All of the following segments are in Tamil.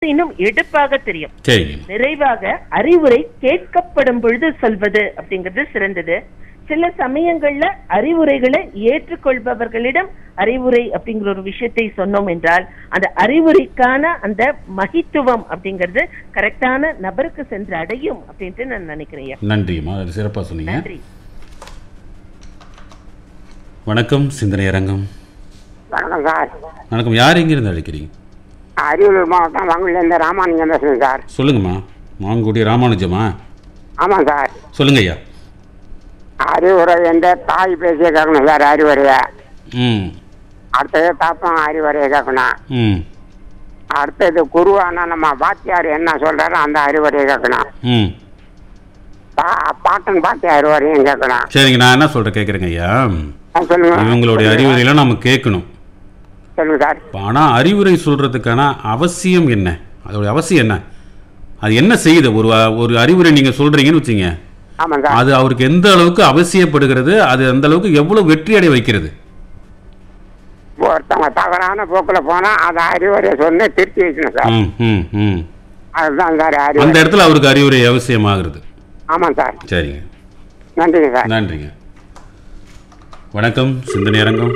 இன்னும் எடுப்பாக தெரியும் சரிங்க நிறைவாக அறிவுரை கேட்கப்படும் பொழுது சொல்வது அப்படிங்கிறது சிறந்தது சில சமயங்கள்ல அறிவுரைகளை ஏற்றுக்கொள்பவர்களிடம் அறிவுரை அப்படிங்கிற ஒரு விஷயத்தை சொன்னோம் என்றால் அந்த அறிவுரைக்கான அந்த மகித்துவம் அப்படிங்கிறது கரெக்டான நபருக்கு சென்று அடையும் அப்படின்ட்டு நான் நினைக்கிறேன் நன்றிம்மா அது சிறப்பாக சொன்னீங்க நன்றி வணக்கம் சிந்தனை அரங்கம் வணக்கம் சார் வணக்கம் யார் எங்கிருந்து அழைக்கிறீங்க அரியலூர் மாவட்டம் வங்குலேருந்து ராமானுஜம் பேசுகிறேன் சார் சொல்லுங்கம்மா மாங்குடி ராமானுஜமா ஆமாம் சார் சொல்லுங்க ஐயா அறிவுரை என்ற தாய் பேசிய கேட்கணும் சார் அறிவுரையை ம் அடுத்தது தாப்பம் அறிவுரையை கேட்கணும் ம் அடுத்தது குருவானா நம்ம வாத்தியார் என்ன சொல்றாரோ அந்த அறிவுரையை கேட்கணும் ம் பா- பாட்டன் பாட்டி அறிவுரையும் கேட்கணும் சரிங்க நான் என்ன சொல்கிறேன் கேட்குறேங்க ஐயா ஆ, சொல்லுங்க இவங்களுடைய அறிவுரையெல்லாம் நம்ம கேட்கணும் சொல்லுங்க சார் ஆனால் அறிவுரை சொல்கிறதுக்கான அவசியம் என்ன அதோடைய அவசியம் என்ன அது என்ன செய்யுது ஒரு ஒரு அறிவுரை நீங்கள் சொல்கிறீங்கன்னு வச்சுங்க ஆமாம் சார் அது அவருக்கு எந்த அளவுக்கு அவசியப்படுகிறது அது அந்த அளவுக்கு எவ்வளோ வெற்றி அடைய வைக்கிறது ஒருத்தவங்க தவறான போக்கில் போனால் அந்த அறிவுரையை சொன்னு திருத்தி வைக்கணும் சார் ம் ம் ம் அதுதான் சார் அந்த அறிவுரை இடத்துல அவருக்கு அறிவுரை அவசியமாகிறது ஆமாம் சார் சரிங்க நன்றிங்க சார் நன்றிங்க வணக்கம் சிந்தனை அரங்கம்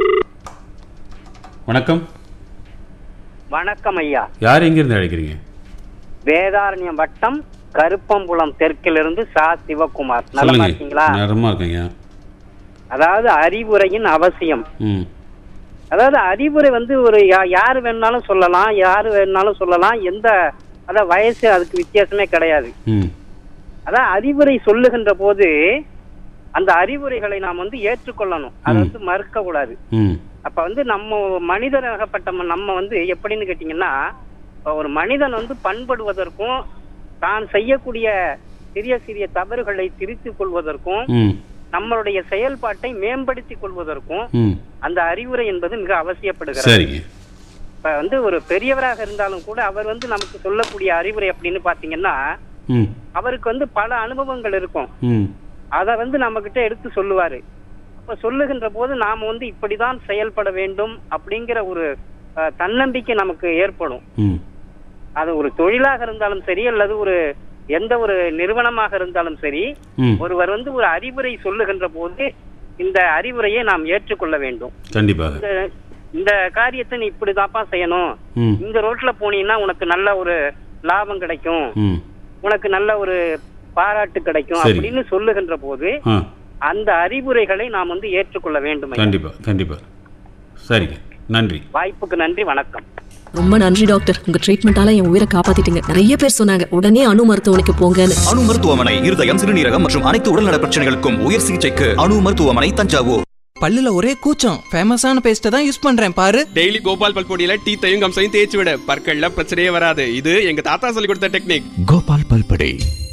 வணக்கம் வணக்கம் ஐயா யார் எங்கிருந்து அழைக்கிறீங்க வேதாரண்யம் வட்டம் கருப்பம்புலம் தெற்கிலிருந்து சா சிவகுமார் நலமா சொல்லுங்க இருக்கீங்களா நேரமா இருக்கீங்க அதாவது அறிவுரையின் அவசியம் ம் அதாவது அறிவுரை வந்து ஒரு யா- யாரு வேணாலும் சொல்லலாம் யாரு வேணாலும் சொல்லலாம் எந்த அதான் வயசு அதுக்கு வித்தியாசமே கிடையாது ம் அதான் அறிவுரை சொல்லுகின்ற போது அந்த அறிவுரைகளை நாம் வந்து ஏற்றுக்கொள்ளணும் அதை ம். வந்து மறுக்க கூடாது ம் அப்ப வந்து நம்ம மனிதராகப்பட்ட ம- நம்ம வந்து எப்படின்னு கேட்டீங்கன்னா இப்ப ஒரு மனிதன் வந்து பண்படுவதற்கும் தான் செய்யக்கூடிய சிறிய சிறிய தவறுகளை திருத்திக் கொள்வதற்கும் ம் நம்மளுடைய செயல்பாட்டை மேம்படுத்திக் கொள்வதற்கும் ம் அந்த அறிவுரை என்பது மிக அவசியப்படுகிறது சரிங்க இப்ப வந்து ஒரு பெரியவராக இருந்தாலும் கூட அவர் வந்து நமக்கு சொல்லக்கூடிய அறிவுரை அப்படின்னு பாத்தீங்கன்னா ம் அவருக்கு வந்து பல அனுபவங்கள் இருக்கும் ம் அதை வந்து நம்ம கிட்ட எடுத்து சொல்லுவாரு அப்ப சொல்லுகின்ற போது நாம வந்து இப்படிதான் செயல்பட வேண்டும் அப்படிங்கிற ஒரு அஹ், தன்னம்பிக்கை நமக்கு ஏற்படும் ம் அது ஒரு தொழிலாக இருந்தாலும் சரி அல்லது ஒரு எந்த ஒரு நிறுவனமாக இருந்தாலும் சரி ம் ஒருவர் வந்து ஒரு அறிவுரை சொல்லுகின்ற போது இந்த அறிவுரையை நாம் ஏற்றுக்கொள்ள வேண்டும் கண்டிப்பாக இந்த இந்த காரியத்தை நீ இப்படிதாப்பா செய்யணும் ம் இந்த ரோட்ல போனீங்கன்னா உனக்கு நல்ல ஒரு லாபம் கிடைக்கும் ம் உனக்கு நல்ல ஒரு பாராட்டு கிடைக்கும் சரி. அப்படின்னு சொல்லுகின்ற போது ஆ அந்த அறிவுரைகளை நாம் வந்து ஏற்றுக்கொள்ள வேண்டும் ஐயா. கண்டிப்பாக கண்டிப்பாக சரிங்க நன்றி வாய்ப்புக்கு நன்றி வணக்கம் ரொம்ப நன்றி டாக்டர் உங்க ட்ரீட்மெண்டால என் உயிரை காப்பாத்திட்டீங்க நிறைய பேர் சொன்னாங்க உடனே அணு மருத்துவமனைக்கு போங்கன்னு அணு மருத்துவமனை இருதயம் சிறுநீரகம் மற்றும் அனைத்து உடல்நல பிரச்சனைகளுக்கும் உயர் சிகிச்சைக்கு அணு மருத்துவமனை தஞ்சாவூர் பல்லுல ஒரே கூச்சம் ஃபேமஸான பேஸ்ட்டை தான் யூஸ் பண்றேன் பாரு டெய்லி கோபால் பல்பொடியில டீத்தையும் கம்சையும் தேய்ச்சி விட பற்கள்ல பிரச்சனையே வராது இது எங்க தாத்தா சொல்லி கொடுத்த டெக்னிக் கோபால் பல்படை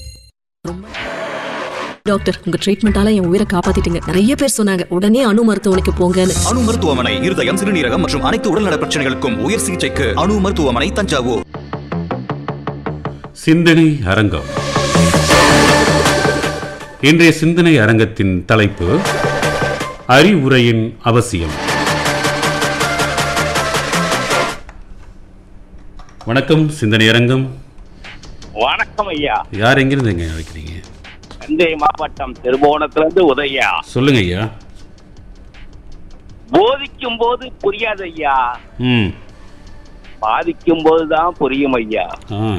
டாக்டர் உங்க ட்ரீட்மெண்டால என் உயிரை காப்பாத்திட்டீங்க நிறைய பேர் சொன்னாங்க உடனே அணு மருத்துவமனைக்கு போங்கன்னு அணு மருத்துவமனை இருதயம் சிறுநீரகம் மற்றும் அனைத்து உடல்நல பிரச்சனைகளுக்கும் உயர் சிகிச்சைக்கு அணு மருத்துவமனை தஞ்சாவூர் சிந்தனை அரங்கம் இன்றைய சிந்தனை அரங்கத்தின் தலைப்பு அறிவுரையின் அவசியம் வணக்கம் சிந்தனை அரங்கம் வணக்கம் ஐயா யார் எங்கிருந்து எங்க அழைக்கிறீங்க தஞ்சை மாவட்டம் திருபுவனத்திலிருந்து உதயா சொல்லுங்க ஐயா போதிக்கும் போது புரியாது ஐயா ம் பாதிக்கும் போதுதான் புரியும் ஐயா ஆ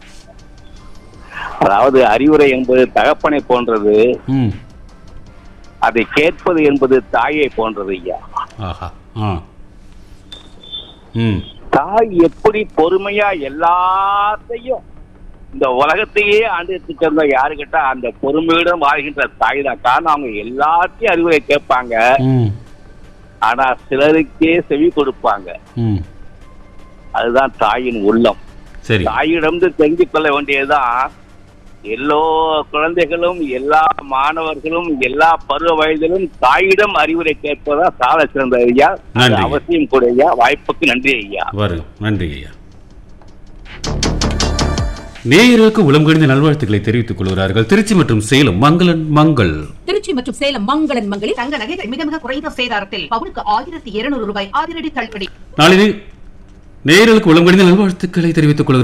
அதாவது அறிவுரை என்பது தகப்பனை போன்றது ம் அதை கேட்பது என்பது தாயை போன்றது ஐயா ஆஹா ஆ ம் தாய் எப்படி பொறுமையா எல்லாத்தையும் இந்த உலகத்தையே ஆண்டு சேர்ந்த யாரு கேட்டா அந்த பொறுமையுடன் வாழ்கின்ற தாய் தான் காரணம் அவங்க எல்லாத்தையும் அறிவுரை கேட்பாங்க ம் ஆனா சிலருக்கே செவி கொடுப்பாங்க ம் அதுதான் தாயின் உள்ளம் சரி தாயிடமிருந்து தெரிந்து கொள்ள வேண்டியதுதான் எல்லோ குழந்தைகளும் எல்லா மாணவர்களும் எல்லா பருவ வயதிலும் தாயிடம் அறிவுரை கேட்பதா சால சிறந்த ஐயா அது நன்றி. அவசியம் கூட ஐயா வாய்ப்புக்கு நன்றி ஐயா வரும் நன்றி ஐயா நேயர்களுக்கு உளம் கணிந்த நல்வாழ்த்துக்களை தெரிவித்துக் கொள்கிறார்கள் திருச்சி மற்றும் சேலம் மங்களன் மங்கள் திருச்சி மற்றும் சேலம் மங்களன் மங்களில் தங்க நகைகள் மிக மிக குறைந்த சேதாரத்தில் பவுனுக்கு ஆயிரத்தி இருநூறு ரூபாய் அதிரடி தள்ளுபடி நாளிலே நேயர்களுக்கு உளம் கணிந்த நல்வாழ்த்துக்களை தெரிவித்துக் கொள்கிறார்கள்